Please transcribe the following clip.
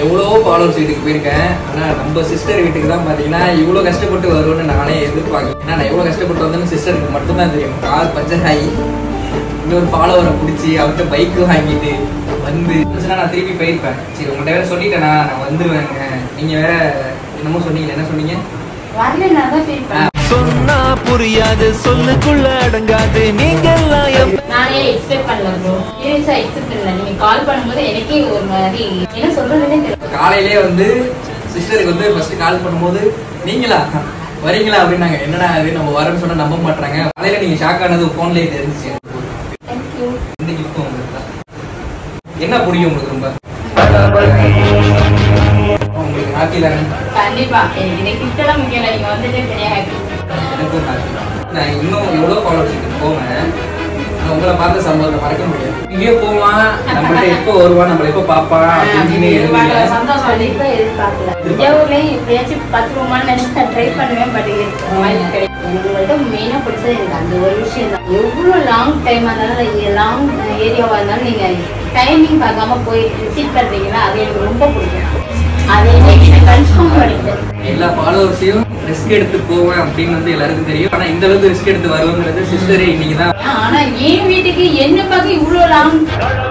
எவ்வளவோ ஃபாலோவர்ஸ் வீட்டுக்கு போயிருக்கேன் ஆனா நம்ம சிஸ்டர் வீட்டுக்கு தான் பாத்தீங்கன்னா இவ்வளவு கஷ்டப்பட்டு வருவேன்னு நானே எதிர்பார்க்கல ஏன்னா நான் எவ்வளவு கஷ்டப்பட்டு வந்தேன்னு சிஸ்டருக்கு மட்டும்தான் தெரியும் கார் பஞ்சர் ஆகி இன்னொரு ஃபாலோவரை பிடிச்சி அவர்கிட்ட பைக் வாங்கிட்டு வந்து இருந்துச்சுன்னா நான் திருப்பி போயிருப்பேன் சரி உங்கள்கிட்ட வேற சொல்லிட்டேனா நான் வந்துருவேங்க நீங்க வேற என்னமோ சொன்னீங்க என்ன சொன்னீங்க வரல நான் தான் ஃபீல் பண்ணேன் சொன்னா புரியாது சொல்லுக்குள்ள அடங்காது நீங்க எல்லாம் என் நானே எக்ஸ்பெக்ட் பண்ணல ப்ரோ சீரியஸா எக்ஸ்பெக்ட் பண்ணல நீங்க கால் பண்ணும்போது எனக்கே ஒரு மாதிரி என்ன சொல்றதுன்னே தெரியல காலையிலே வந்து சிஸ்டருக்கு வந்து ஃபர்ஸ்ட் கால் பண்ணும்போது நீங்களா வரீங்களா அப்படின்னாங்க என்னடா அது நம்ம வரேன்னு சொன்னா நம்ப மாட்டாங்க காலையில நீங்க ஷாக் ஆனது போன்லயே தெரிஞ்சிச்சு தேங்க்யூ இந்த கிஃப்ட் உங்களுக்கு தான். என்ன பிடிக்கும் உங்களுக்கு ரொம்ப உங்களுக்கு ஹாப்பி தானே கண்டிப்பா எனக்கு இந்த கிஃப்ட் எல்லாம் முக்கியம் இல்லை நீங்க வந்துட்டு பெரிய ஹாப்பி எனக்கும் ஹாப்பி நான் இன்னும் எவ்வளோ ஃபாலோவர்ஸ் போவேன் நான் உங்களை பார்த்த சம்பவத்தை மறக்க முடியாது இங்கேயே போவான் நம்மள்ட்ட எப்போ வருவான் நம்மள எப்போ பாப்பான் அப்படின்னு எழுதுவீங்க சந்தோஷம் கண்டிப்பா எதிர்பார்க்கல தஞ்சாவூர்லயும் எப்படியாச்சும் பத்துருமான்னு நினைச்சு ட்ரை பண்ணுவேன் பட் வாய்ப்பு கிடைக்கும் எனக்கு உங்கள்ட்ட மெயினா பிடிச்சது எனக்கு அந்த ஒரு விஷயம் தான் எவ்வளவு லாங் டைம் இருந்தாலும் லாங் ஏரியாவா இருந்தாலும் நீங்க டைமிங் பார்க்காம போய் விசிட் பண்றீங்களா அது எனக்கு ரொம்ப பிடிக்கும் அதை நீங்க கன்ஃபார்ம் பண்ணிட்டேன் எல்லா ஃபாலோவர்ஸையும் ரிஸ்க் எடுத்து போவேன் அப்படின்னு வந்து எல்லாருக்கும் தெரியும் ஆனா இந்த அளவுக்கு ரிஸ்க் எடுத்து வருவேங்கிறது சிஸ்டரே இன்னைக்கு தான் ஆனா என் வீட்டுக்கு என்ன பார்க்க இவ்வளவு லாங்